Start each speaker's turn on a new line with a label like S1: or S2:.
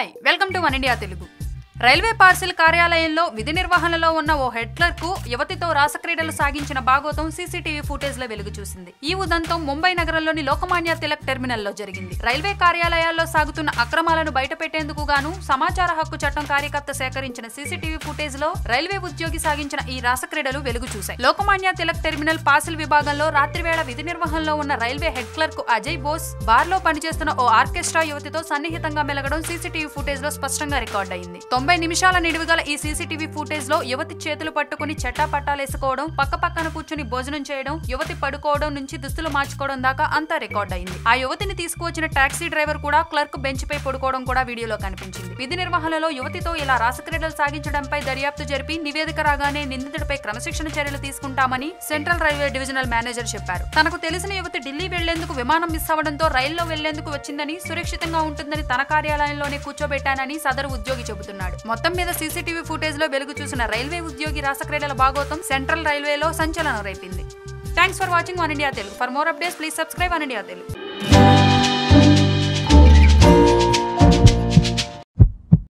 S1: hi welcome to one India Telugu railway parcel కార్యాలయంలో విధి నిర్వహణలో ఉన్న ఓ హెడ్ క్లర్క్ కు యువతితో రాసక్రీడలు సాగించిన భాగోతం సీసీటీవీ ఫుటేజ్ లో వెలుగు చూసింది ఈ ఉదంతం ముంబై నగరంలోని లోకమాన్య తిలక్ టెర్మినల్ లో జరిగింది రైల్వే కార్యాలయాల్లో సాగుతున్న అక్రమాలను బయటపెట్టేందుకు గాను సమాచార హక్కు చట్టం కార్యకర్త సేకరించిన సీసీటీవీ ఫుటేజ్ లో రైల్వే ఉద్యోగి సాగించిన ఈ రాసక్రీడలు వెలుగు చూశాయి లోకమాన్య తిలక్ టెర్మినల్ పార్సిల్ విభాగంలో రాత్రివేళ విధి నిర్వహణలో ఉన్న railway head clerk Ajay Bose బార్ లో పనిచేస్తున్న ఓ ఆర్కెస్ట్రా యువతితో సన్నిహితంగా మెలగడం సీసీటీవీ ఫుటేజ్ లో స్పష్టంగా రికార్డ్ అయింది తొంభై నిమిషాల నిడివిగల ఈ సీసీటీవీ ఫుటేజ్ లో యువతి చేతులు పట్టుకుని చెట్టా పట్టాలేసుకోవడం పక్క పక్కన కూర్చుని భోజనం చేయడం యువతి పడుకోవడం నుంచి దుస్తులు మార్చుకోవడం దాకా అంతా రికార్డ్ అయింది ఆ యువతిని తీసుకువచ్చిన టాక్సీ డ్రైవర్ కూడా క్లర్క్ బెంచ్ పై పడుకోవడం కూడా వీడియోలో కనిపించింది విధి నిర్వహణలో యువతితో ఇలా రాసక్రీడలు సాగించడంపై దర్యాప్తు జరిపి నివేదిక రాగానే నిందితుడిపై క్రమశిక్షణ చర్యలు తీసుకుంటామని సెంట్రల్ రైల్వే డివిజనల్ మేనేజర్ చెప్పారు తనకు తెలిసిన యువతి ఢిల్లీ వెళ్లేందుకు విమానం మిస్ అవ్వడంతో రైల్లో వెళ్లేందుకు వచ్చిందని సురక్షితంగా ఉంటుందని తన కార్యాలయంలోనే కూర్చోబెట్టానని సదరు ఉద్యోగి చెబుతున్నాడు మొత్తం మీద సీసీటీవీ ఫుటేజ్ లో వెలుగు చూసిన రైల్వే ఉద్యోగి రాసక్రీడల భాగోతం సెంట్రల్ రైల్వేలో సంచలనం రేపింది thanks for watching one India Telugu for more updates please subscribe one India Telugu